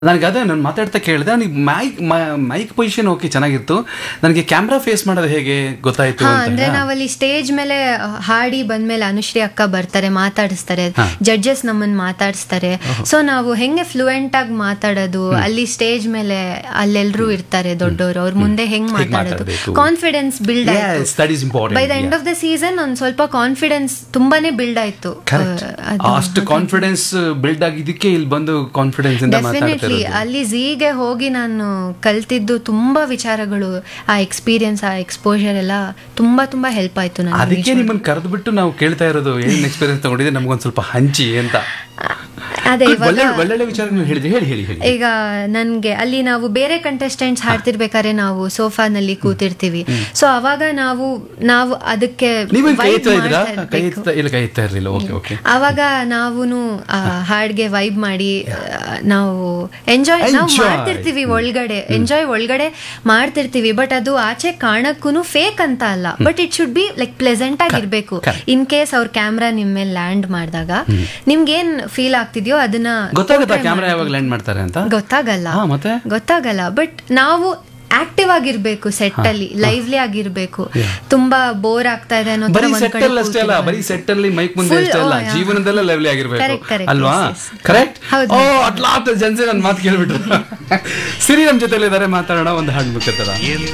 ನನಗೆ ಅದೇ ನಾನು ಮಾತಾಡ್ತಾ ಕೇಳಿದೆ ನನಗೆ ಮೈಕ್ ಮೈಕ್ ಪೊಸಿಷನ್ ಓಕೆ ಚೆನ್ನಾಗಿತ್ತು ನನಗೆ ಕ್ಯಾಮ್ರಾ ಫೇಸ್ ಮಾಡೋದು ಹೇಗೆ ಗೊತ್ತಾಯ್ತು ಹಾ ಅಂತ ಅಂದ್ರೆ ನಾವಲ್ಲಿ ಸ್ಟೇಜ್ ಮೇಲೆ ಆ, ಹಾಡಿ ಬಂದ್ಮೇಲೆ ಅನುಶ್ರೀ ಅಕ್ಕ ಬರ್ತಾರೆ ಮಾತಾಡಿಸ್ತಾರೆ ಹಾ. ಜಡ್ಜಸ್ ನಮ್ಮನ್ನ ಮಾತಾಡಿಸ್ತಾರೆ ಸೊ ನಾವು ಹೆಂಗೆ ಫ್ಲೂಯೆಂಟ್ ಆಗಿ ಮಾತಾಡೋದು ಅಲ್ಲಿ ಸ್ಟೇಜ್ ಮೇಲೆ ಅಲ್ಲೆಲ್ಲರೂ ಇರ್ತಾರೆ ದೊಡ್ಡವರು ಅವ್ರ ಮುಂದೆ ಹೆಂಗ್ ಹೇಗ್ ಮಾತಾಡೋದು ಮಾತಾಡ್ಬೇಕು. ಕಾನ್ಫಿಡೆನ್ಸ್ ಬಿಲ್ಡ್ Yes, ಆಯ್ತು that is important, by the end yeah. Of the season ಒಂದ್ ಸ್ವಲ್ಪ ಕಾನ್ಫಿಡೆನ್ಸ್ ತುಂಬಾನೇ ಬಿಲ್ಡ್ ಆಯ್ತು Correct. ಆ, ಅದು- ಅಷ್ಟು ಕಾನ್ಫಿಡೆನ್ಸ್ ಬಿಲ್ಡ್ ಆಗಿದ್ದಕ್ಕೆ ಇಲ್ಲಿ ಬಂದು ಕಾನ್ಫಿಡೆನ್ಸ್ ಇಂದ ಮಾತಾಡ್ತಾ ಡೆಫಿನೆಟ್ಲಿ ಇರೋದು ಅಲ್ಲಿ ಝೀಗೆ ಹೋಗಿ ನಾನು ಕಲ್ತಿದ್ದು ತುಂಬಾ ವಿಚಾರಗಳು ಆ ಎಕ್ಸ್ಪೀರಿಯನ್ಸ್ ಆ ಎಕ್ಸ್ಪೋಜರ್ ಎಲ್ಲ ತುಂಬಾ ತುಂಬಾ ಹೆಲ್ಪ್ ಆಯ್ತು ನನಗೆ ಅದಕ್ಕೆ ನಿಮ್ಮನ್ನ ಕರೆದ್ಬಿಟ್ಟು ನಾವು ಕೇಳ್ತಾ ಇರೋದು ಏನ್ ಎಕ್ಸ್ಪೀರಿಯನ್ಸ್ ತಗೊಂಡಿದೆ ನಮ್ಗೊಂದ್ ಸ್ವಲ್ಪ ಹಂಚಿ ಅಂತ ಅದೇ Good, ಇವಾಗ ಒಳ್ಳೆ ಒಳ್ಳೊಳ್ಳೆ ವಿಚಾರಗಳು ಹೇಳಿದ್ರಿ ಹೇಳಿ ಹೇಳಿ ಹೇಳಿ ಈಗ ನನ್ಗೆ ಅಲ್ಲಿ ನಾವು ಬೇರೆ ಕಂಟೆಸ್ಟೆಂಟ್ಸ್ ಹಾಡ್ತಿರ್ಬೇಕಾದ್ರೆ ನಾವು ಸೋಫಾನಲ್ಲಿ ಕೂತಿರ್ತೀವಿ ಸೊ ಅವಾಗ ನಾವು ನಾವು ಅದಕ್ಕೆ ನೀವೇನ್ ಕೈ vibe ಎತ್ತಾ ಇದ್ದೀರಾ ಮಾಡ್ತಾ ಕೈ ಇರ್ಬೇಕು. ಎತ್ತಾ ಇಲ್ಲ ಕೈ ಎತ್ತಾ ಇರ್ಲಿಲ್ಲ ಓಕೆ ಓಕೆ ಅವಾಗ ನಾವು ಹಾಡ್ಗೆ ವೈಬ್ ಮಾಡಿ ಆ, ನಾವು ಎಂಜಾಯ್ ನಾವು Enjoy. ಮಾಡ್ತಿರ್ತೀವಿ ಒಳಗಡೆ ಎಂಜಾಯ್ ಒಳಗಡೆ ಮಾಡ್ತಿರ್ತೀವಿ ಬಟ್ ಅದು ಆಚೆ ಕಾಣಕ್ಕೂ ಫೇಕ್ ಅಂತ ಅಲ್ಲ but it should be like pleasant ಆಗಿರ್ಬೇಕು correct. ಇನ್ ಕೇಸ್ ಅವ್ರ ಕ್ಯಾಮ್ರಾ ನಿಮ್ ಮೇಲೆ ಲ್ಯಾಂಡ್ ಮಾಡಿದಾಗ ನಿಮ್ಗೆ ಏನ್ ಫೀಲ್ ಆಗ್ತಿದ್ಯೋ ಅದನ್ನ ಗೊತ್ತಾಗುತ್ತಾ portray ಕ್ಯಾಮ್ರಾ ಮಾಡ್ಬೇಕು. ಯಾವಾಗ ಲ್ಯಾಂಡ್ ಮಾಡ್ತಾರೆ ಅಂತ ಗೊತ್ತಾಗಲ್ಲ ಹಾ, ಮತ್ತೆ? ಗೊತ್ತಾಗಲ್ಲ ಬಟ್ ನಾವು ಆಕ್ಟಿವ್ ಆಗಿರ್ಬೇಕು ಸೆಟ್ ಅಲ್ಲಿ ಲೈವ್ಲಿ ಆಗಿರ್ಬೇಕು ತುಂಬಾ ಬೋರ್ ಆಗ್ತಾ ಇದೆ ಅನ್ನೋ ತರ ಬರೀ ಒಂದ್ ಸೆಟ್ ಕಡೆ ಅಲ್ಲಿ ಅಷ್ಟೇ ಅಲ್ಲ ಕೂತಿರ್ಬಾರ್ದು. ಬರೀ ಸೆಟ್ ಅಲ್ಲಿ ಮೈಕ್ ಮುಂದೆ Full, ಅಷ್ಟೇ ಅಲ್ಲ oh, yeah. ಜೀವನದಲ್ಲೇ ಲೆವ್ಲಿ ಆಗಿರ್ಬೇಕು Correct, correct, ಅಲ್ವಾ yes, yes. ಕರೆಕ್ಟ್ ಹೌದು. ಓ ಅಟ್ಲಾಟ್ ಜನ್ಸೆ ನನ್ನ ಮಾತು ಕೇಳ್ಬಿಟ್ರು ಸಿರಿ ನಮ್ ಜೊತೆಲಿ ಇದಾರೆ ಮಾತಾಡೋಣ ಒಂದು ಹಾಡು ಮುಖ